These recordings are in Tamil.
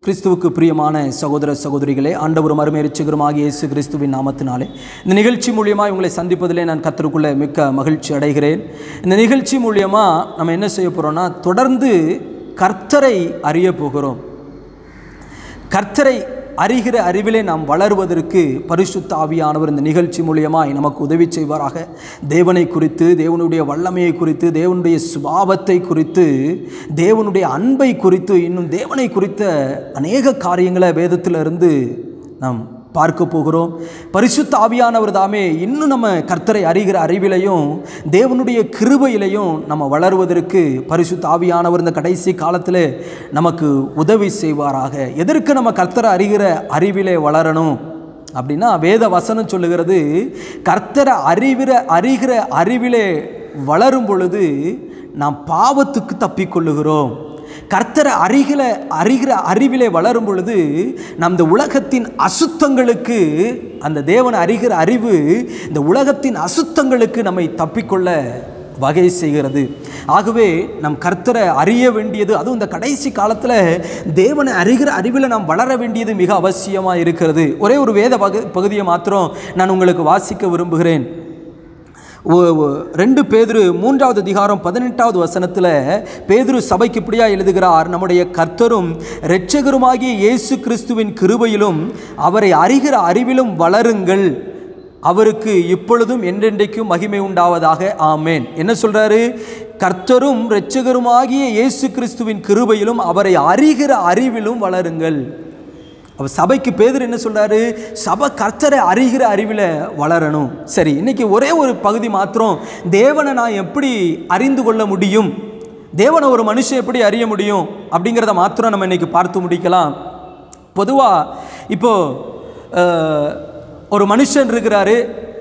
கிறிஸ்துவுக்கு பிரியமான சகோதர சகோதரிகளே ஆண்டவரும் அருமையரிச்சுகருமாகிய இயேசு கிறிஸ்துவின் நாமத்தினாலே இந்த நிகழ்ச்சி மூலியமாக உங்களை சந்திப்பதிலே நான் கத்தருக்குள்ளே மிக்க மகிழ்ச்சி அடைகிறேன் இந்த நிகழ்ச்சி மூலியமாக நம்ம என்ன செய்ய போகிறோம்னா தொடர்ந்து கர்த்தரை அறிய போகிறோம் கர்த்தரை அறிகிற அறிவிலே நாம் வளருவதற்கு பரிசுத்த ஆவியானவர் இந்த நிகழ்ச்சி மூலியமாய் நமக்கு உதவி செய்வாராக தேவனை குறித்து தேவனுடைய வல்லமையை குறித்து தேவனுடைய சுபாவத்தை குறித்து தேவனுடைய அன்பை குறித்து இன்னும் தேவனை குறித்த அநேக காரியங்களை வேதத்திலிருந்து நாம் பார்க்க போகிறோம் பரிசுத்த ஆவியானவர் தாமே இன்னும் நம்ம கர்த்தரை அறிகிற அறிவிலையும் தேவனுடைய கிருபையிலையும் நம்ம வளருவதற்கு பரிசுத்த ஆவியானவர் இந்த கடைசி காலத்தில் நமக்கு உதவி செய்வாராக எதற்கு நம்ம கர்த்தரை அறிகிற அறிவிலே வளரணும் அப்படின்னா வேத வசனம் சொல்லுகிறது கர்த்தரை அறிவிற அறிகிற அறிவிலே வளரும் பொழுது நாம் பாவத்துக்கு தப்பிக்கொள்ளுகிறோம் கர்த்தரை அறிகிற அறிகிற அறிவிலே வளரும் பொழுது நம் இந்த உலகத்தின் அசுத்தங்களுக்கு அந்த தேவனை அறிகிற அறிவு இந்த உலகத்தின் அசுத்தங்களுக்கு நம்மை தப்பிக்கொள்ள வகை செய்கிறது ஆகவே நம் கர்த்தரை அறிய வேண்டியது அதுவும் இந்த கடைசி காலத்தில் தேவனை அறிகிற அறிவில் நாம் வளர வேண்டியது மிக அவசியமாக இருக்கிறது ஒரே ஒரு வேத பகு பகுதியை மாத்திரம் நான் உங்களுக்கு வாசிக்க விரும்புகிறேன் ஒ- ஒ- ரெண்டு பேதுரு மூன்றாவது அதிகாரம் பதினெட்டாவது வசனத்தில் பேதுரு சபைக்கு இப்படியா எழுதுகிறார் நம்முடைய கர்த்தரும் இரட்சகருமாகிய இயேசு கிறிஸ்துவின் கிருபையிலும் அவரை அறிகிற அறிவிலும் வளருங்கள் அவருக்கு இப்பொழுதும் என்றென்றைக்கும் மகிமை உண்டாவதாக ஆமேன் என்ன சொல்றாரு கர்த்தரும் இரட்சகருமாகிய இயேசு கிறிஸ்துவின் கிருபையிலும் அவரை அறிகிற அறிவிலும் வளருங்கள் அப்போ சபைக்கு பேதர் என்ன சொல்றாரு சபை கர்த்தரை அறிகிற அறிவில் வளரணும் சரி இன்னைக்கு ஒரே ஒரு பகுதி மாத்திரம் தேவனை நான் எப்படி அறிந்து கொள்ள முடியும் தேவனை ஒரு மனுஷன் எப்படி அறிய முடியும் அப்படிங்கிறத மாத்திரம் நம்ம இன்னைக்கு பார்த்து முடிக்கலாம் பொதுவாக இப்போ அஹ், ஒரு மனுஷன் இருக்கிறாரு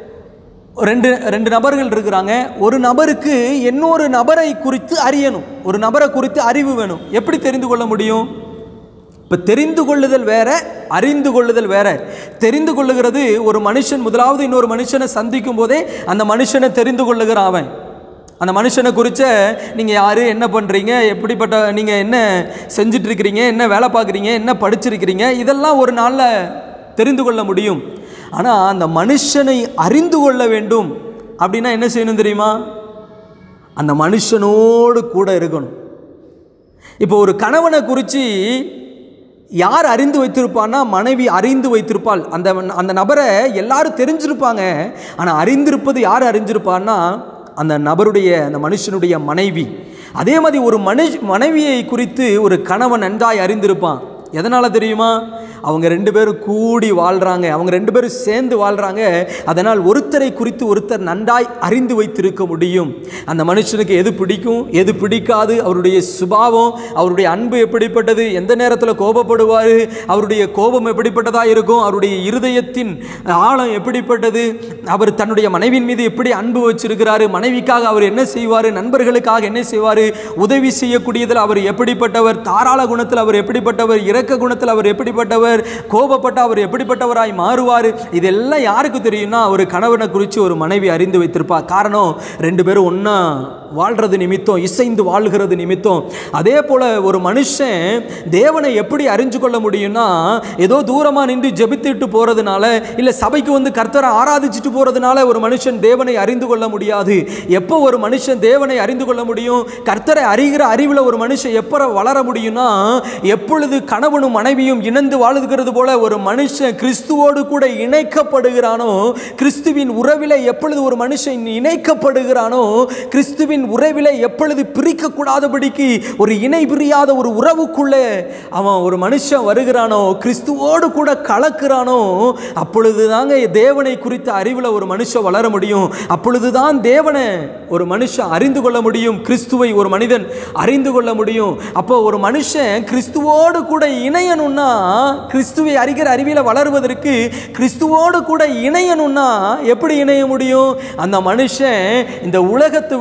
ரெண்டு ரெண்டு நபர்கள் இருக்கிறாங்க ஒரு நபருக்கு இன்னொரு நபரை குறித்து அறியணும் ஒரு நபரை குறித்து அறிவு வேணும் எப்படி தெரிந்து கொள்ள முடியும் இப்போ தெரிந்து கொள்ளுதல் வேற அறிந்து கொள்ளுதல் வேற தெரிந்து கொள்ளுகிறது ஒரு மனுஷன் முதலாவது இன்னொரு மனுஷனை சந்திக்கும் போதே அந்த மனுஷனை தெரிந்து கொள்ளுகிறான் அவன் அந்த மனுஷனை குறித்த நீங்கள் யார் என்ன பண்ணுறீங்க எப்படிப்பட்ட நீங்கள் என்ன செஞ்சுட்டு இருக்கிறீங்க என்ன வேலை பார்க்குறீங்க என்ன படிச்சிருக்கிறீங்க இதெல்லாம் ஒரு நாளில் தெரிந்து கொள்ள முடியும் ஆனால் அந்த மனுஷனை அறிந்து கொள்ள வேண்டும் அப்படின்னா என்ன செய்யணும் தெரியுமா அந்த மனுஷனோடு கூட இருக்கணும் இப்போ ஒரு கணவனை குறித்து யார் அறிந்து வைத்திருப்பான்னா மனைவி அறிந்து வைத்திருப்பாள் அந்த அந்த நபரை எல்லாரும் தெரிஞ்சிருப்பாங்க ஆனால் அறிந்திருப்பது யார் அறிஞ்சிருப்பான்னா அந்த நபருடைய அந்த மனுஷனுடைய மனைவி அதே மாதிரி ஒரு மனுஷ் மனைவியை குறித்து ஒரு கணவன் நன்றாய் அறிந்திருப்பான் எதனால் தெரியுமா அவங்க ரெண்டு பேரும் கூடி வாழ்கிறாங்க அவங்க ரெண்டு பேரும் சேர்ந்து வாழ்கிறாங்க அதனால் ஒருத்தரை குறித்து ஒருத்தர் நன்றாய் அறிந்து வைத்திருக்க முடியும் அந்த மனுஷனுக்கு எது பிடிக்கும் எது பிடிக்காது அவருடைய சுபாவம் அவருடைய அன்பு எப்படிப்பட்டது எந்த நேரத்தில் கோபப்படுவார் அவருடைய கோபம் எப்படிப்பட்டதாக இருக்கும் அவருடைய இருதயத்தின் ஆழம் எப்படிப்பட்டது அவர் தன்னுடைய மனைவியின் மீது எப்படி அன்பு வச்சிருக்கிறாரு மனைவிக்காக அவர் என்ன செய்வார் நண்பர்களுக்காக என்ன செய்வார் உதவி செய்யக்கூடியதில் அவர் எப்படிப்பட்டவர் தாராள குணத்தில் அவர் எப்படிப்பட்டவர் இரக்க குணத்தில் அவர் எப்படிப்பட்டவர் கோபப்பட்ட அவர் எப்படிப்பட்டவராய் மாறுவார் இதெல்லாம் யாருக்கு தெரியும்னா ஒரு கணவனை குறித்து ஒரு மனைவி அறிந்து வைத்திருப்பா காரணம் ரெண்டு பேரும் ஒன்றா வாழ்கிறது நிமித்தம் இசைந்து வாழ்கிறது நிமித்தம் அதே போல் ஒரு மனுஷன் தேவனை எப்படி அறிஞ்சு கொள்ள முடியும்னா ஏதோ தூரமாக நின்று ஜெபித்துட்டு போகிறதுனால இல்லை சபைக்கு வந்து கர்த்தரை ஆராதிச்சுட்டு போகிறதுனால ஒரு மனுஷன் தேவனை அறிந்து கொள்ள முடியாது எப்போ ஒரு மனுஷன் தேவனை அறிந்து கொள்ள முடியும் கர்த்தரை அறிகிற அறிவில் ஒரு மனுஷன் எப்போ வளர முடியும்னா எப்பொழுது கணவனும் மனைவியும் இணைந்து வாழுகிறது போல ஒரு மனுஷன் கிறிஸ்துவோடு கூட இணைக்கப்படுகிறானோ கிறிஸ்துவின் உறவிலே எப்பொழுது ஒரு மனுஷன் இணைக்கப்படுகிறானோ கிறிஸ்துவின் உறவிலே எப்பொழுது பிரிக்கக்கூடாதபடிக்கு ஒரு இணை பிரியாத ஒரு உறவுக்குள்ளே அவன் ஒரு மனுஷன் வருகிறானோ கிறிஸ்துவோடு கூட கலக்கிறானோ அப்பொழுது தாங்க தேவனை குறித்த அறிவில் ஒரு மனுஷன் வளர முடியும் அப்பொழுது தான் தேவனை ஒரு மனுஷன் அறிந்து கொள்ள முடியும் கிறிஸ்துவை ஒரு மனிதன் அறிந்து கொள்ள முடியும் அப்போ ஒரு மனுஷன் கிறிஸ்துவோடு கூட இணையணும்னா கிறிஸ்துவை அறிகிற அறிவியில் வளருவதற்கு கிறிஸ்துவோடு கூட இணையணும்னா எப்படி இணைய முடியும் அந்த மனுஷன் இந்த உலகத்தை விட்டு கொஞ்ச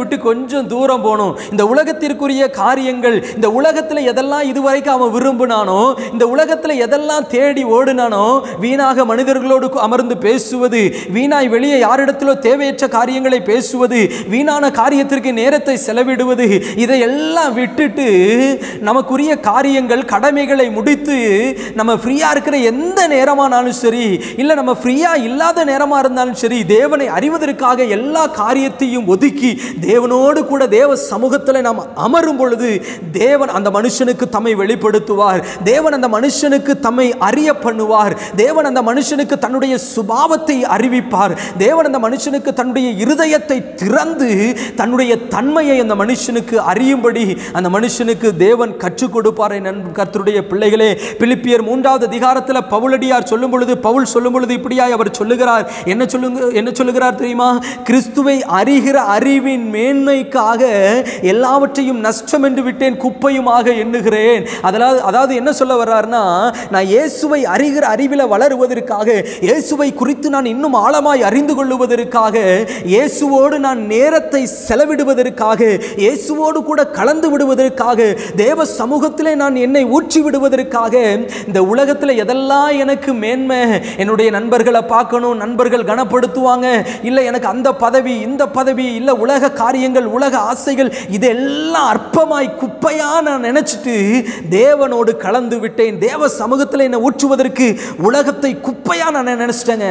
கொஞ்சம் தூரம் போகணும் இந்த உலகத்திற்குரிய காரியங்கள் இந்த உலகத்தில் எதெல்லாம் இதுவரைக்கும் அவன் விரும்பினானோ இந்த உலகத்தில் எதெல்லாம் தேடி ஓடுனானோ வீணாக மனிதர்களோடு அமர்ந்து பேசுவது வீணாய் வெளியே யாரிடத்திலோ தேவையற்ற காரியங்களை பேசுவது வீணான காரியத்திற்கு நேரத்தை செலவிடுவது இதையெல்லாம் விட்டுட்டு நமக்குரிய காரியங்கள் கடமைகளை முடித்து நம்ம ஃப்ரீயாக இருக்கிற எந்த நேரமானாலும் சரி இல்லை நம்ம ஃப்ரீயாக இல்லாத நேரமாக இருந்தாலும் சரி தேவனை அறிவதற்காக எல்லா காரியத்தையும் ஒதுக்கி தேவனோடு கூட தேவ சமூகத்தில் நாம் அமரும் பொழுது தேவன் அந்த மனுஷனுக்கு தம்மை வெளிப்படுத்துவார் தேவன் அந்த மனுஷனுக்கு தம்மை அறிய பண்ணுவார் தேவன் அந்த மனுஷனுக்கு தன்னுடைய சுபாவத்தை அறிவிப்பார் தேவன் அந்த மனுஷனுக்கு தன்னுடைய இருதயத்தை திறந்து தன்னுடைய தன்மையை அந்த மனுஷனுக்கு அறியும்படி அந்த மனுஷனுக்கு தேவன் கற்றுக் கொடுப்பார் என் கர்த்தருடைய பிள்ளைகளே பிலிப்பியர் மூன்றாவது அதிகாரத்தில் பவுலடியார் சொல்லும் பொழுது பவுல் சொல்லும் பொழுது இப்படியாய் அவர் சொல்லுகிறார் என்ன சொல்லுங்க என்ன சொல்லுகிறார் தெரியுமா கிறிஸ்துவை அறிகிற அறிவின் மேன்மைக்காக எல்லாவற்றையும் நஷ்டம் என்று விட்டேன் குப்பையுமாக எண்ணுகிறேன் அதாவது அதாவது என்ன சொல்ல வர்றாருன்னா நான் இயேசுவை அறிகிற அறிவில் வளருவதற்காக இயேசுவை குறித்து நான் இன்னும் ஆழமாய் அறிந்து கொள்ளுவதற்காக இயேசுவோடு நான் நேரத்தை செலவிடுவதற்காக இயேசுவோடு கூட கலந்து விடுவதற்காக தேவ சமூகத்திலே நான் என்னை ஊற்றி விடுவதற்காக இந்த உலகத்தில் எதெல்லாம் எனக்கு மேன்மை என்னுடைய நண்பர்களை பார்க்கணும் நண்பர்கள் கனப்படுத்துவாங்க இல்லை எனக்கு அந்த பதவி இந்த பதவி இல்லை உலக காரியங்கள் உலக ஆசைகள் இதெல்லாம் அற்பமாய் குப்பையா நான் நினைச்சிட்டு தேவனோடு கலந்து விட்டேன் தேவ சமூகத்தில் என்னை ஊற்றுவதற்கு உலகத்தை குப்பையா நான் நினைச்சிட்டேங்க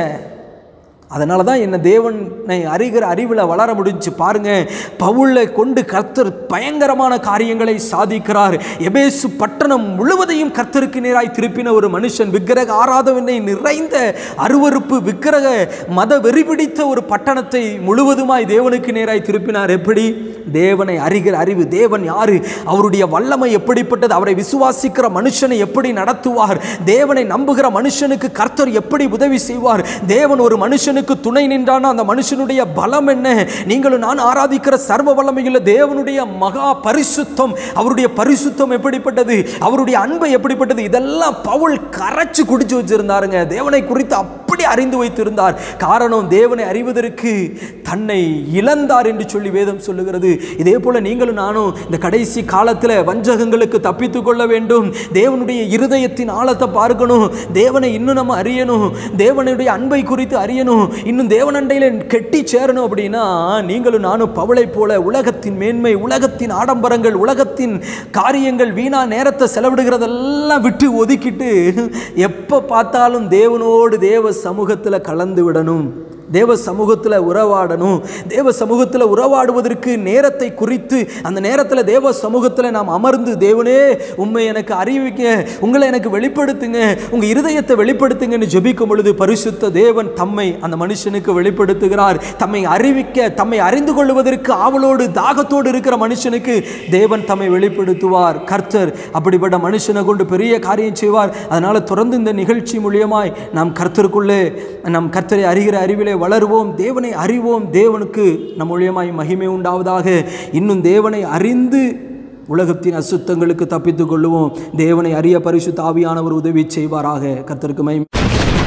அதனால தான் என்ன தேவனை அறிகிற அறிவில் வளர முடிஞ்சு பாருங்க பவுளை கொண்டு கர்த்தர் பயங்கரமான காரியங்களை சாதிக்கிறார் எபேசு பட்டணம் முழுவதையும் கர்த்தருக்கு நேராய் திருப்பின ஒரு மனுஷன் விக்கிரக ஆராதவனை நிறைந்த அருவருப்பு விக்கிரக மத வெறி பிடித்த ஒரு பட்டணத்தை முழுவதுமாய் தேவனுக்கு நேராய் திருப்பினார் எப்படி தேவனை அறிகிற அறிவு தேவன் யாரு அவருடைய வல்லமை எப்படிப்பட்டது அவரை விசுவாசிக்கிற மனுஷனை எப்படி நடத்துவார் தேவனை நம்புகிற மனுஷனுக்கு கர்த்தர் எப்படி உதவி செய்வார் தேவன் ஒரு மனுஷனுக்கு துணை நின்றானா அந்த மனுஷனுடைய பலம் என்ன நீங்களும் நான் ஆராதிக்கிற சர்வ வல்லமையுள்ள தேவனுடைய மகா பரிசுத்தம் அவருடைய பரிசுத்தம் எப்படிப்பட்டது அவருடைய அன்பை எப்படிப்பட்டது இதெல்லாம் பவுல் கரைச்சு குடிச்சு வச்சிருந்தாருங்க தேவனை குறித்து அப்படி அறிந்து வைத்திருந்தார் காரணம் தேவனை அறிவதற்கு தன்னை இழந்தார் என்று சொல்லி வேதம் சொல்லுகிறது இதே போல நீங்களும் நானும் இந்த கடைசி காலத்தில் வஞ்சகங்களுக்கு தப்பித்துக் கொள்ள வேண்டும் தேவனுடைய இருதயத்தின் ஆழத்தை பார்க்கணும் தேவனை இன்னும் நம்ம அறியணும் தேவனுடைய அன்பை குறித்து அறியணும் இன்னும் தேவனண்டையில் கெட்டி சேரணும் அப்படின்னா நீங்களும் நானும் பவளை போல உலகத்தின் மேன்மை உலகத்தின் ஆடம்பரங்கள் உலகத்தின் காரியங்கள் வீணா நேரத்தை செலவிடுகிறதெல்லாம் விட்டு ஒதுக்கிட்டு எப்போ பார்த்தாலும் தேவனோடு தேவ சமூகத்தில் கலந்து விடணும் தேவ சமூகத்தில் உறவாடணும் தேவ சமூகத்தில் உறவாடுவதற்கு நேரத்தை குறித்து அந்த நேரத்தில் தேவ சமூகத்தில் நாம் அமர்ந்து தேவனே உண்மை எனக்கு அறிவிக்க உங்களை எனக்கு வெளிப்படுத்துங்க உங்கள் இருதயத்தை வெளிப்படுத்துங்கன்னு ஜெபிக்கும் பொழுது பரிசுத்த தேவன் தம்மை அந்த மனுஷனுக்கு வெளிப்படுத்துகிறார் தம்மை அறிவிக்க தம்மை அறிந்து கொள்வதற்கு ஆவலோடு தாகத்தோடு இருக்கிற மனுஷனுக்கு தேவன் தம்மை வெளிப்படுத்துவார் கர்த்தர் அப்படிப்பட்ட மனுஷனை கொண்டு பெரிய காரியம் செய்வார் அதனால் தொடர்ந்து இந்த நிகழ்ச்சி மூலியமாய் நாம் கர்த்தருக்குள்ளே நம் கர்த்தரை அறிகிற அறிவிலே வளருவோம் தேவனை அறிவோம் தேவனுக்கு நம் மூலியமாய் மகிமை உண்டாவதாக இன்னும் தேவனை அறிந்து உலகத்தின் அசுத்தங்களுக்கு தப்பித்துக் கொள்ளுவோம் தேவனை அறிய பரிசுத்த ஆவியானவர் உதவி செய்வாராக கர்த்தருக்கு மகிமை